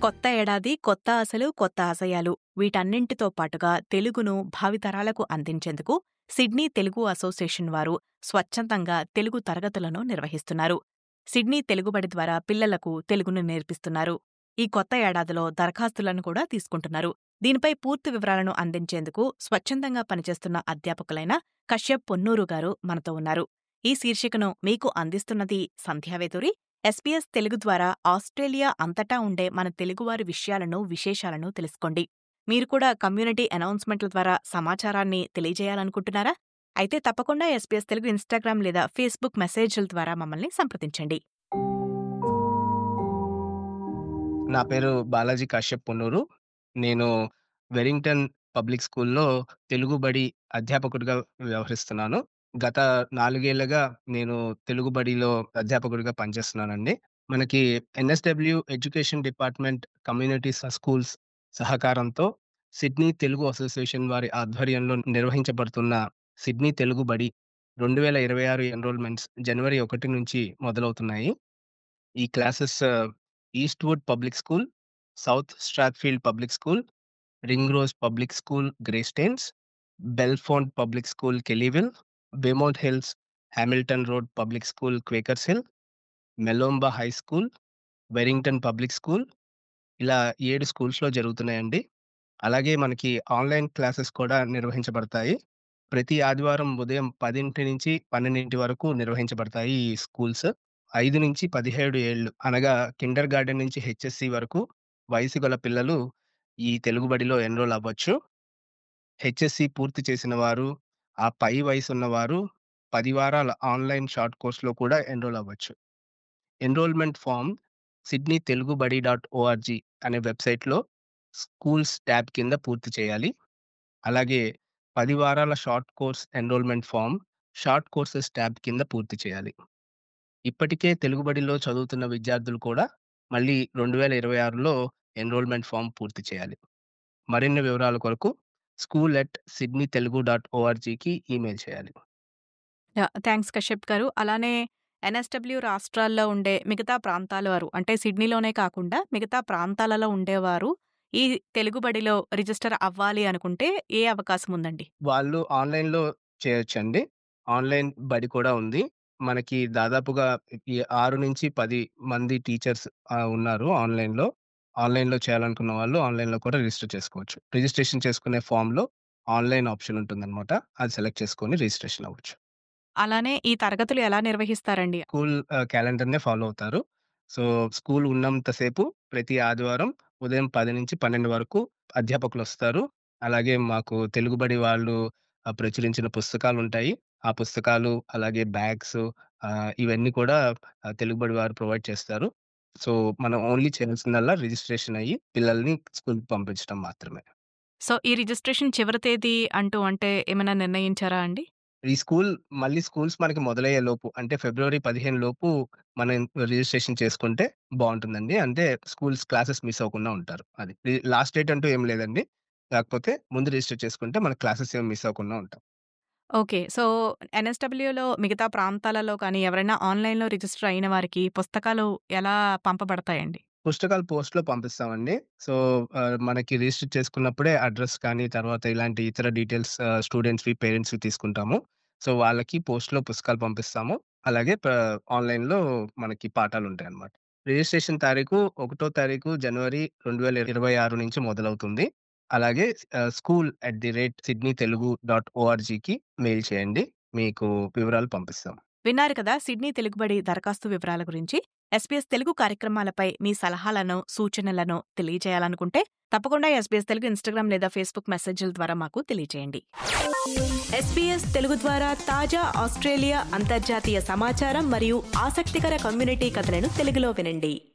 కొత్త ఏడాది కొత్త ఆశలు కొత్త ఆశయాలు వీటన్నింటితో పాటుగా తెలుగును భావితరాలకు అందించేందుకు సిడ్నీ తెలుగు అసోసియేషన్ వారు స్వచ్ఛందంగా తెలుగు తరగతులను నిర్వహిస్తున్నారు సిడ్నీ తెలుగుబడి ద్వారా పిల్లలకు తెలుగును నేర్పిస్తున్నారు ఈ కొత్త ఏడాదిలో దరఖాస్తులను కూడా తీసుకుంటున్నారు దీనిపై పూర్తి వివరాలను అందించేందుకు స్వచ్ఛందంగా పనిచేస్తున్న అధ్యాపకులైన కశ్యప్ పొన్నూరు గారు మనతో ఉన్నారు ఈ శీర్షికను మీకు అందిస్తున్నది సంధ్యావేదూరి ఎస్పీఎస్ తెలుగు ద్వారా ఆస్ట్రేలియా అంతటా ఉండే మన తెలుగువారి విషయాలను విశేషాలను తెలుసుకోండి మీరు కూడా కమ్యూనిటీ అనౌన్స్మెంట్ల ద్వారా సమాచారాన్ని తెలియజేయాలనుకుంటున్నారా అయితే తప్పకుండా ఎస్పీఎస్ తెలుగు ఇన్స్టాగ్రామ్ లేదా ఫేస్బుక్ మెసేజ్ల ద్వారా మమ్మల్ని సంప్రదించండి నా పేరు బాలాజీ కాశ్యప్ పొన్నూరు నేను వెరింగ్టన్ పబ్లిక్ స్కూల్లో తెలుగు బడి అధ్యాపకుడిగా వ్యవహరిస్తున్నాను గత నాలుగేళ్లుగా నేను తెలుగు బడిలో అధ్యాపకుడిగా పనిచేస్తున్నానండి మనకి NSW education department community schools సహకారంతో సిడ్నీ తెలుగు అసోసియేషన్ వారి ఆధ్వర్యంలో నిర్వహించబడుతున్న సిడ్నీ తెలుగు బడి రెండు వేల ఇరవై ఆరు ఎన్రోల్మెంట్స్ జనవరి ఒకటి నుంచి మొదలవుతున్నాయి ఈ classes Eastwood public school South Strathfield public school Ringrose public school Greystanes Belfont public school Kellyville Beaumont Hills Hamilton road public school Quakers Hill Melonba high school Werrington public school ఇలా ఏడు స్కూల్స్లో జరుగుతున్నాయండి అలాగే మనకి online classes కూడా నిర్వహించబడతాయి ప్రతి ఆదివారం ఉదయం పదింటి నుంచి పన్నెండింటి వరకు నిర్వహించబడతాయి ఈ స్కూల్స్ ఐదు నుంచి పదిహేడు ఏళ్ళు అనగా కిండర్ గార్డెన్ నుంచి హెచ్ఎస్సి వరకు వయసు గల పిల్లలు ఈ తెలుగు బడిలో ఎన్రోల్ అవ్వచ్చు హెచ్ఎస్సి పూర్తి చేసిన వారు ఆ పై వయసు ఉన్నవారు పది వారాల ఆన్లైన్ షార్ట్ కోర్స్లో కూడా ఎన్రోల్ అవ్వచ్చు ఎన్రోల్మెంట్ ఫామ్ సిడ్నీ తెలుగు బడి డాట్ ఓఆర్జీ అనే వెబ్సైట్లో స్కూల్స్ ట్యాబ్ కింద పూర్తి చేయాలి అలాగే పది వారాల short course enrolment form short courses tab కింద పూర్తి చేయాలి ఇప్పటికే తెలుగు బడిలో చదువుతున్న విద్యార్థులు కూడా మళ్ళీ రెండు వేల ఇరవై ఆరులో ఎన్రోల్మెంట్ ఫామ్ పూర్తి చేయాలి మరిన్ని వివరాల కొరకు school at Sydney Telugu dot ఓఆర్జీకి ఈమెయిల్ చేయాలి థ్యాంక్స్ కశ్యప్ గారు అలానే ఎన్ఎస్డబ్ల్యూ రాష్ట్రాల్లో ఉండే మిగతా ప్రాంతాల వారు అంటే సిడ్నీలోనే కాకుండా మిగతా ప్రాంతాలలో ఉండేవారు ఈ తెలుగు బడిలో రిజిస్టర్ అవ్వాలి అనుకుంటే ఏ అవకాశం ఉందండి వాళ్ళు ఆన్లైన్లో చేయొచ్చండి ఆన్లైన్ బడి కూడా ఉంది మనకి దాదాపుగా ఈ ఆరు నుంచి పది మంది టీచర్స్ ఉన్నారు ఆన్లైన్లో ఆన్లైన్లో చేయాలనుకున్న వాళ్ళు ఆన్లైన్లో కూడా రిజిస్టర్ చేసుకోవచ్చు రిజిస్ట్రేషన్ చేసుకునే ఫామ్లో ఆన్లైన్ ఆప్షన్ ఉంటుందన్నమాట అది సెలెక్ట్ చేసుకొని రిజిస్ట్రేషన్ అవ్వచ్చు అలానే ఈ తరగతులు ఎలా నిర్వహిస్తారండి స్కూల్ క్యాలెండర్నే ఫాలో అవుతారు సో స్కూల్ ఉన్నంతసేపు ప్రతి ఆదివారం ఉదయం పది నుంచి పన్నెండు వరకు అధ్యాపకులు వస్తారు అలాగే మాకు తెలుగుబడి వాళ్ళు ప్రచురించిన పుస్తకాలు ఉంటాయి ఆ పుస్తకాలు అలాగే బ్యాగ్స్ ఇవన్నీ కూడా తెలుగుబడి వారు ప్రొవైడ్ చేస్తారు సో మనం ఓన్లీ చేయాల్సిందల్లా రిజిస్ట్రేషన్ అయ్యి పిల్లల్ని స్కూల్కి పంపించడం మాత్రమే సో ఈ రిజిస్ట్రేషన్ చివరి తేదీ అంటూ అంటే ఏమైనా నిర్ణయించారా అండి ఈ స్కూల్ మళ్ళీ స్కూల్స్ మనకి మొదలయ్యే లోపు అంటే ఫిబ్రవరి పదిహేను లోపు మనం రిజిస్ట్రేషన్ చేసుకుంటే బాగుంటుందండి అంటే స్కూల్స్ క్లాసెస్ మిస్ అవ్వకుండా ఉంటారు అది లాస్ట్ డేట్ అంటూ ఏం లేదండి కాకపోతే ముందు రిజిస్టర్ చేసుకుంటే మన క్లాసెస్ ఏం మిస్ అవ్వకుండా ఉంటాం ఓకే సో ఎన్ఎస్డబ్ల్యూలో మిగతా ప్రాంతాలలో కానీ ఎవరైనా ఆన్లైన్లో రిజిస్టర్ అయిన వారికి పుస్తకాలు ఎలా పంపబడతాయండి పుస్తకాలు పోస్ట్లో పంపిస్తామండి సో మనకి రిజిస్టర్ చేసుకున్నప్పుడే అడ్రస్ కానీ తర్వాత ఇలాంటి ఇతర డీటెయిల్స్ స్టూడెంట్స్వి పేరెంట్స్వి తీసుకుంటాము సో వాళ్ళకి పోస్ట్లో పుస్తకాలు పంపిస్తాము అలాగే ఆన్లైన్లో మనకి పాఠాలు ఉంటాయి అన్నమాట రిజిస్ట్రేషన్ తారీఖు ఒకటో తారీఖు జనవరి రెండు వేల ఇరవై ఆరు నుంచి మొదలవుతుంది అలాగే school at the rate Sydney Telugu dot ఓఆర్జీకి మెయిల్ చేయండి మీకు వివరాలు పంపిస్తాం విన్నారు కదా సిడ్నీ తెలుగుబడి దరఖాస్తు వివరాల గురించి ఎస్పీఎస్ తెలుగు కార్యక్రమాలపై మీ సలహాలను సూచనలను తెలియజేయాలనుకుంటే తప్పకుండా ఎస్బీఎస్ తెలుగు ఇన్స్టాగ్రామ్ లేదా ఫేస్బుక్ మెసేజ్ల ద్వారా మాకు తెలియజేయండి ఎస్బీఎస్ తెలుగు ద్వారా తాజా ఆస్ట్రేలియా అంతర్జాతీయ సమాచారం మరియు ఆసక్తికర కమ్యూనిటీ కథలను తెలుగులో వినండి